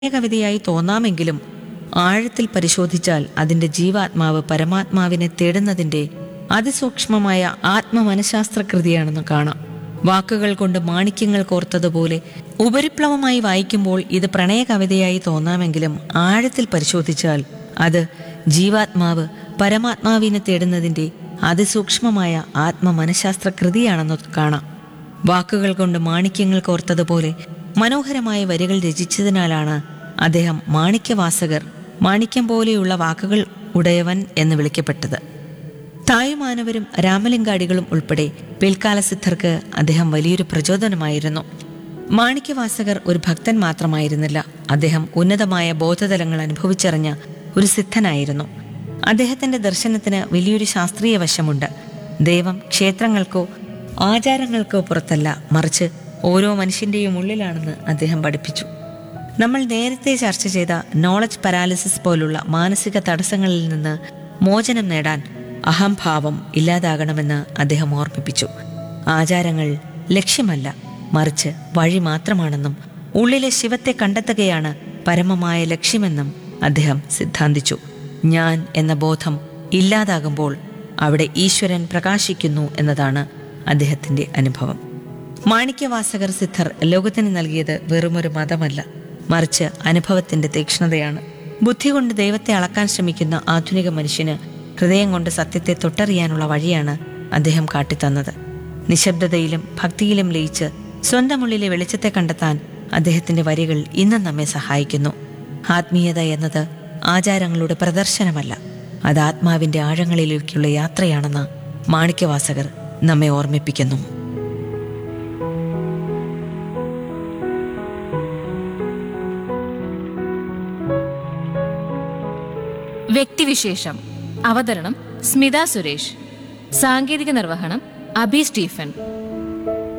കവിതയായി തോന്നാമെങ്കിലും ആഴത്തിൽ പരിശോധിച്ചാൽ അതിന്റെ ജീവാത്മാവ് പരമാത്മാവിനെ തേടുന്നതിന്റെ അതിസൂക്ഷ്മമായ ആത്മമനഃശാസ്ത്രകൃതിയാണെന്ന് കാണാം വാക്കുകൾ കൊണ്ട് മാണിക്യങ്ങൾ കോർത്തതുപോലെ ഉപരിപ്ലവമായി വായിക്കുമ്പോൾ ഇത് പ്രണയ കവിതയായി തോന്നാമെങ്കിലും ആഴത്തിൽ പരിശോധിച്ചാൽ അത് ജീവാത്മാവ് പരമാത്മാവിനെ തേടുന്നതിന്റെ അതിസൂക്ഷ്മമായ ആത്മമനഃശാസ്ത്രകൃതിയാണെന്ന് കാണാം വാക്കുകൾ കൊണ്ട് മാണിക്യങ്ങൾ കോർത്തതുപോലെ മനോഹരമായ വരികൾ രചിച്ചതിനാലാണ് അദ്ദേഹം മാണിക്യവാസകർ മാണിക്യം പോലെയുള്ള വാക്കുകൾ ഉടയവൻ എന്ന് വിളിക്കപ്പെട്ടത് തായുമാനവരും രാമലിംഗാടികളും ഉൾപ്പെടെ പിൽക്കാല സിദ്ധർക്ക് അദ്ദേഹം വലിയൊരു പ്രചോദനമായിരുന്നു മാണിക്യവാസകർ ഒരു ഭക്തൻ മാത്രമായിരുന്നില്ല അദ്ദേഹം ഉന്നതമായ ബോധതലങ്ങൾ അനുഭവിച്ചറിഞ്ഞ ഒരു സിദ്ധനായിരുന്നു അദ്ദേഹത്തിന്റെ ദർശനത്തിന് വലിയൊരു ശാസ്ത്രീയ വശമുണ്ട് ദൈവം ക്ഷേത്രങ്ങൾക്കോ ആചാരങ്ങൾക്കോ പുറത്തല്ല മറിച്ച് ഓരോ മനുഷ്യന്റെയും ഉള്ളിലാണെന്ന് അദ്ദേഹം പഠിപ്പിച്ചു നമ്മൾ നേരത്തെ ചർച്ച ചെയ്ത നോളജ് പാരാലിസിസ് പോലുള്ള മാനസിക തടസ്സങ്ങളിൽ നിന്ന് മോചനം നേടാൻ അഹംഭാവം ഇല്ലാതാകണമെന്ന് അദ്ദേഹം ഓർമ്മിപ്പിച്ചു ആചാരങ്ങൾ ലക്ഷ്യമല്ല മറിച്ച് വഴി മാത്രമാണെന്നും ഉള്ളിലെ ശിവത്തെ കണ്ടെത്തുകയാണ് പരമമായ ലക്ഷ്യമെന്നും അദ്ദേഹം സിദ്ധാന്തിച്ചു ഞാൻ എന്ന ബോധം ഇല്ലാതാകുമ്പോൾ അവിടെ ഈശ്വരൻ പ്രകാശിക്കുന്നു എന്നതാണ് അദ്ദേഹത്തിന്റെ അനുഭവം മാണിക്യവാസകർ സിദ്ധർ ലോകത്തിന് നൽകിയത് വെറുമൊരു മതമല്ല മറിച്ച് അനുഭവത്തിന്റെ തീക്ഷ്ണതയാണ് ബുദ്ധി കൊണ്ട് ദൈവത്തെ അളക്കാൻ ശ്രമിക്കുന്ന ആധുനിക മനുഷ്യന് ഹൃദയം കൊണ്ട് സത്യത്തെ തൊട്ടറിയാനുള്ള വഴിയാണ് അദ്ദേഹം കാട്ടിത്തന്നത് നിശബ്ദതയിലും ഭക്തിയിലും ലയിച്ച് സ്വന്തം ഉള്ളിലെ വെളിച്ചത്തെ കണ്ടെത്താൻ അദ്ദേഹത്തിന്റെ വരികൾ ഇന്നും നമ്മെ സഹായിക്കുന്നു ആത്മീയത എന്നത് ആചാരങ്ങളുടെ പ്രദർശനമല്ല അത് ആത്മാവിന്റെ ആഴങ്ങളിലേക്കുള്ള യാത്രയാണെന്ന് മാണിക്യവാസകർ നമ്മെ ഓർമ്മിപ്പിക്കുന്നു വ്യക്തിവിശേഷം അവതരണം സ്മിത സുരേഷ് സാങ്കേതിക നിർവഹണം അഭി സ്റ്റീഫൻ